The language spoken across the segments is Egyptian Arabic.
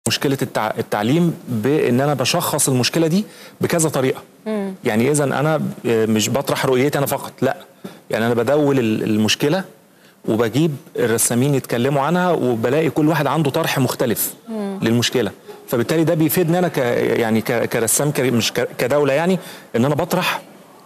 مشكله التع... التعليم بان انا بشخص المشكله دي بكذا طريقه مم. يعني اذا انا مش بطرح رؤيتي انا فقط لا يعني انا بدول المشكله وبجيب الرسامين يتكلموا عنها وبلاقي كل واحد عنده طرح مختلف مم. للمشكله فبالتالي ده بيفيدني انا ك يعني ك... كرسام ك... مش ك... كدوله يعني ان انا بطرح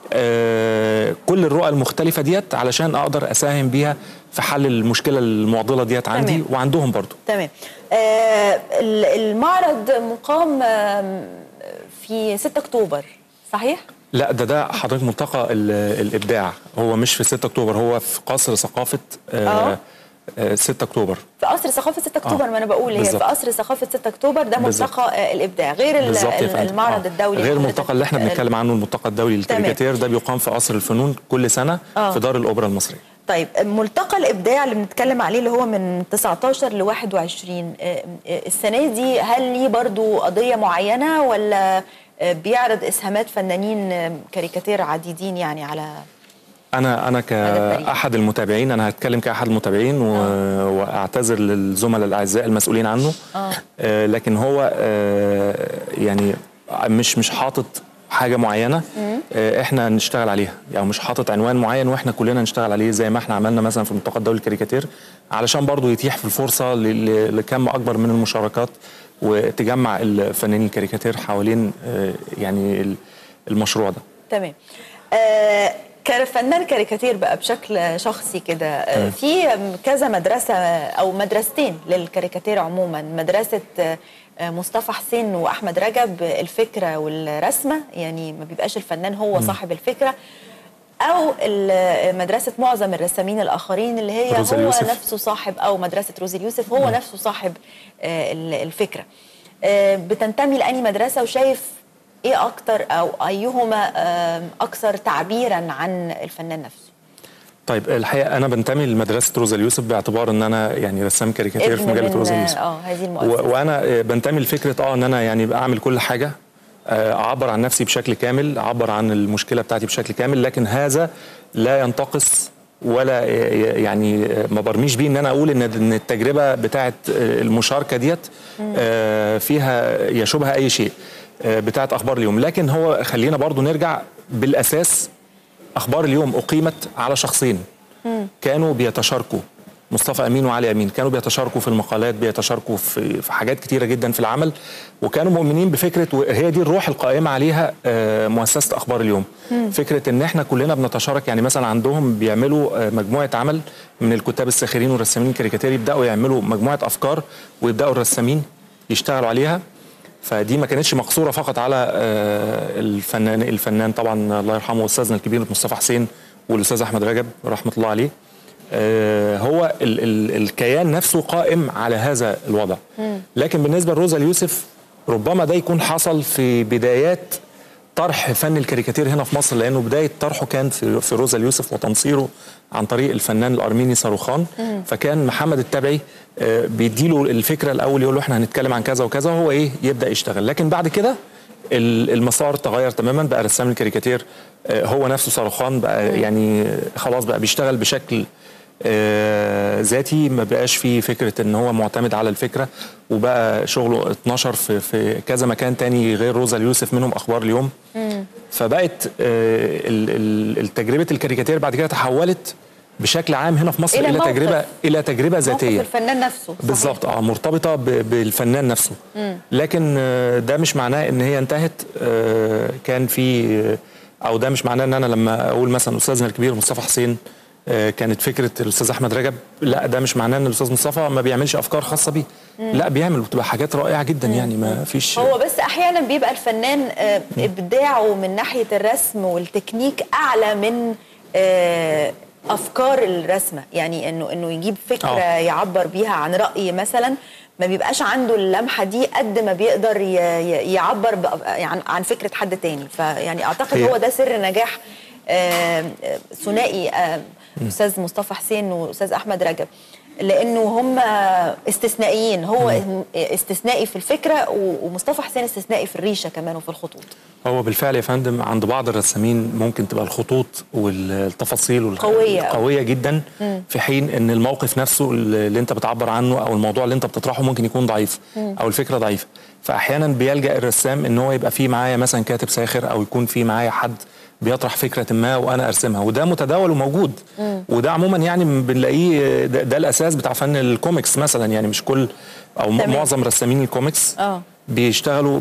آه كل الرؤى المختلفه ديت علشان اقدر اساهم بيها في حل المشكله المعضله ديت عندي تمام. وعندهم برضو تمام آه المعرض مقام آه في 6 اكتوبر صحيح لا ده ده حضرتك ملتقى الابداع هو مش في 6 اكتوبر هو في قصر ثقافه آه 6 اكتوبر في قصر ثقافه 6 اكتوبر آه. ما انا بقول هي في قصر ثقافه 6 اكتوبر ده ملتقى الابداع غير المعرض آه. الدولي غير الملتقى اللي احنا بنتكلم عنه الملتقى الدولي للكاريكاتير ده بيقام في قصر الفنون كل سنه آه. في دار الاوبرا المصريه طيب ملتقى الابداع اللي بنتكلم عليه اللي هو من 19 ل 21 السنه دي هل ليه برضو قضيه معينه ولا بيعرض اسهامات فنانين كاريكاتير عديدين يعني على انا انا كاحد المتابعين انا هتكلم كاحد المتابعين و... آه. واعتذر للزملاء الاعزاء المسؤولين عنه آه. آه لكن هو آه يعني مش مش حاطط حاجه معينه آه احنا نشتغل عليها يعني مش حاطط عنوان معين واحنا كلنا نشتغل عليه زي ما احنا عملنا مثلا في الملتقى الدولي الكاريكاتير علشان برضو يتيح في الفرصه ل... لكم اكبر من المشاركات وتجمع الفنانين الكاريكاتير حوالين آه يعني المشروع ده تمام آه كفنان كاريكاتير بقى بشكل شخصي كده في كذا مدرسه او مدرستين للكاريكاتير عموما مدرسه مصطفى حسين واحمد رجب الفكره والرسمه يعني ما بيبقاش الفنان هو صاحب الفكره او مدرسه معظم الرسامين الاخرين اللي هي هو اليوسف. نفسه صاحب او مدرسه روزي اليوسف هو م. نفسه صاحب الفكره بتنتمي لاني مدرسه وشايف ايه اكتر او ايهما اكثر تعبيرا عن الفنان نفسه طيب الحقيقه انا بنتمي لمدرسه روزا اليوسف باعتبار ان انا يعني رسام كاريكاتير في مجله روزا اليوسف اه هذه المؤسسه وانا بنتمي لفكره اه ان انا يعني اعمل كل حاجه اعبر عن نفسي بشكل كامل اعبر عن المشكله بتاعتي بشكل كامل لكن هذا لا ينتقص ولا يعني ما برميش بيه ان انا اقول ان التجربه بتاعت المشاركه ديت فيها يشوبها اي شيء بتاعت اخبار اليوم لكن هو خلينا برضو نرجع بالاساس اخبار اليوم اقيمت على شخصين مم. كانوا بيتشاركوا مصطفى امين وعلي امين كانوا بيتشاركوا في المقالات بيتشاركوا في في حاجات كتيره جدا في العمل وكانوا مؤمنين بفكره وهي دي الروح القائمه عليها مؤسسه اخبار اليوم مم. فكره ان احنا كلنا بنتشارك يعني مثلا عندهم بيعملوا مجموعه عمل من الكتاب الساخرين والرسامين الكاريكاتير يبداوا يعملوا مجموعه افكار ويبداوا الرسامين يشتغلوا عليها فدي ما كانتش مقصوره فقط على الفنان الفنان طبعا الله يرحمه استاذنا الكبير مصطفى حسين والاستاذ احمد رجب رحمه الله عليه هو ال ال الكيان نفسه قائم على هذا الوضع لكن بالنسبه لروزا اليوسف ربما ده يكون حصل في بدايات طرح فن الكاريكاتير هنا في مصر لانه بدايه طرحه كان في في روزا اليوسف وتنصيره عن طريق الفنان الارميني صاروخان فكان محمد التبعي بيديله الفكره الاول يقول له احنا هنتكلم عن كذا وكذا وهو ايه يبدا يشتغل لكن بعد كده المسار تغير تماما بقى رسام الكاريكاتير هو نفسه صاروخان بقى يعني خلاص بقى بيشتغل بشكل ذاتي ما بقاش فيه فكره ان هو معتمد على الفكره وبقى شغله اتنشر في في كذا مكان تاني غير روزا اليوسف منهم اخبار اليوم فبقت التجربه الكاريكاتير بعد كده تحولت بشكل عام هنا في مصر الى, إلى تجربه الى تجربه ذاتيه الفنان نفسه بالظبط اه مرتبطه بالفنان نفسه مم. لكن ده مش معناه ان هي انتهت كان في او ده مش معناه ان انا لما اقول مثلا استاذنا الكبير مصطفى حسين كانت فكره الاستاذ احمد رجب لا ده مش معناه ان الاستاذ مصطفى ما بيعملش افكار خاصه بيه لا بيعمل وبتبقى حاجات رائعه جدا مم. يعني ما فيش هو بس احيانا بيبقى الفنان ابداعه من ناحيه الرسم والتكنيك اعلى من افكار الرسمه يعني انه انه يجيب فكره أوه. يعبر بيها عن راي مثلا ما بيبقاش عنده اللمحه دي قد ما بيقدر يعبر عن عن فكره حد تاني فيعني اعتقد هي. هو ده سر نجاح ثنائي استاذ مصطفى حسين واستاذ احمد رجب لانه هم استثنائيين هو استثنائي في الفكره و- ومصطفى حسين استثنائي في الريشه كمان وفي الخطوط هو بالفعل يا فندم عند بعض الرسامين ممكن تبقى الخطوط والتفاصيل والح- قوية أوي. قوية جدا في حين ان الموقف نفسه اللي انت بتعبر عنه او الموضوع اللي انت بتطرحه ممكن يكون ضعيف او الفكرة ضعيفة فاحيانا بيلجأ الرسام ان هو يبقى فيه معايا مثلا كاتب ساخر او يكون فيه معايا حد بيطرح فكرة ما وانا ارسمها وده متداول وموجود وده عموما يعني بنلاقيه ده, ده الاساس بتاع فن الكوميكس مثلا يعني مش كل او م- تمام. معظم رسامين الكوميكس اه بيشتغلوا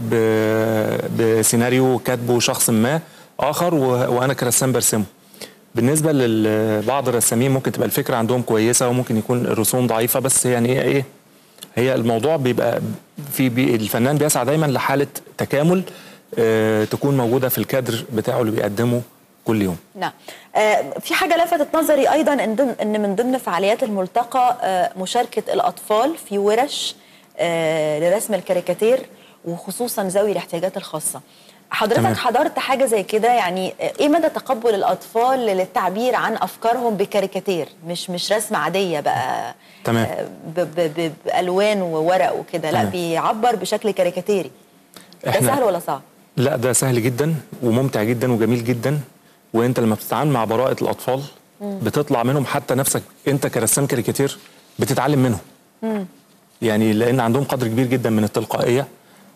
ب- بسيناريو كاتبه شخص ما اخر و- وانا كرسام برسمه بالنسبه لبعض الرسامين ممكن تبقى الفكره عندهم كويسه وممكن يكون الرسوم ضعيفه بس يعني هي ايه هي الموضوع بيبقى في بي الفنان بيسعى دايما لحاله تكامل آه تكون موجوده في الكادر بتاعه اللي بيقدمه كل يوم نعم آه، في حاجة لفتت نظري أيضا إن, ضمن إن من ضمن فعاليات الملتقى آه، مشاركة الأطفال في ورش آه، لرسم الكاريكاتير وخصوصا ذوي الاحتياجات الخاصة حضرتك تمام. حضرت حاجة زي كده يعني آه، إيه مدى تقبل الأطفال للتعبير عن أفكارهم بكاريكاتير مش مش رسمة عادية بقى تمام. آه، ب- ب- ب- بألوان وورق وكده لا تمام. بيعبر بشكل كاريكاتيري ده إحنا- سهل ولا صعب؟ لا ده سهل جدا وممتع جدا وجميل جدا وانت لما بتتعامل مع براءة الأطفال بتطلع منهم حتى نفسك انت كرسام كاريكاتير بتتعلم منهم يعني لأن عندهم قدر كبير جدا من التلقائية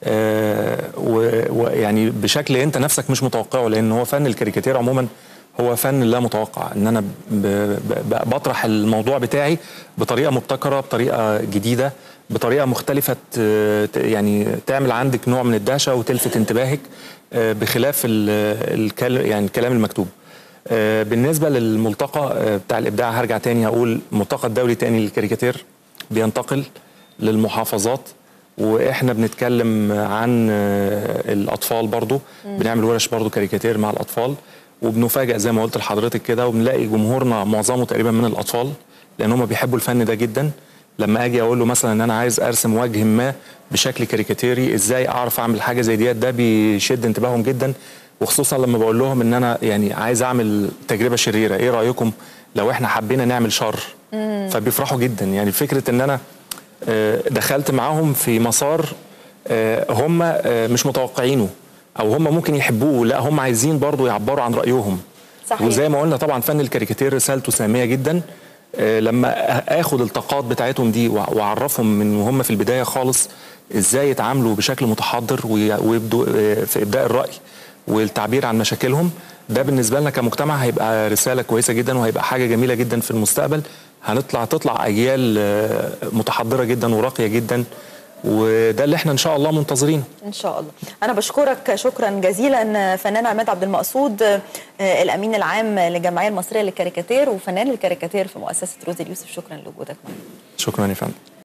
آه، و- ويعني بشكل انت نفسك مش متوقعه لأن هو فن الكاريكاتير عموما هو فن لا متوقع ان انا ب- ب- ب- بطرح الموضوع بتاعي بطريقه مبتكره بطريقه جديده بطريقه مختلفه ت- ت- يعني تعمل عندك نوع من الدهشه وتلفت انتباهك آه، بخلاف ال- الكل- يعني الكلام المكتوب آه، بالنسبه للملتقى آه، بتاع الابداع هرجع تاني هقول الملتقى الدولي تاني للكاريكاتير بينتقل للمحافظات واحنا بنتكلم عن آه، الاطفال برضو بنعمل ورش برضو كاريكاتير مع الاطفال وبنفاجئ زي ما قلت لحضرتك كده وبنلاقي جمهورنا معظمه تقريبا من الاطفال لان هم بيحبوا الفن ده جدا لما اجي اقول له مثلا ان انا عايز ارسم وجه ما بشكل كاريكاتيري ازاي اعرف اعمل حاجه زي ديت ده بيشد انتباههم جدا وخصوصا لما بقول لهم ان انا يعني عايز اعمل تجربه شريره ايه رايكم لو احنا حبينا نعمل شر فبيفرحوا جدا يعني فكره ان انا آه، دخلت معاهم في مسار آه، هم آه، مش متوقعينه او هم ممكن يحبوه لا هم عايزين برضو يعبروا عن رايهم صحيح. وزي ما قلنا طبعا فن الكاريكاتير رسالته ساميه جدا آه، لما اخد الطاقات بتاعتهم دي وأ- واعرفهم من وهم في البدايه خالص ازاي يتعاملوا بشكل متحضر وي- ويبدوا آه، في ابداء الراي والتعبير عن مشاكلهم ده بالنسبه لنا كمجتمع هيبقى رساله كويسه جدا وهيبقى حاجه جميله جدا في المستقبل هنطلع تطلع اجيال آه، متحضره جدا وراقيه جدا وده اللي احنا ان شاء الله منتظرينه ان شاء الله انا بشكرك شكرا جزيلا فنان عماد عبد المقصود آه، الامين العام للجمعيه المصريه للكاريكاتير وفنان الكاريكاتير في مؤسسه روز اليوسف شكرا لوجودك معنا شكرا يا فندم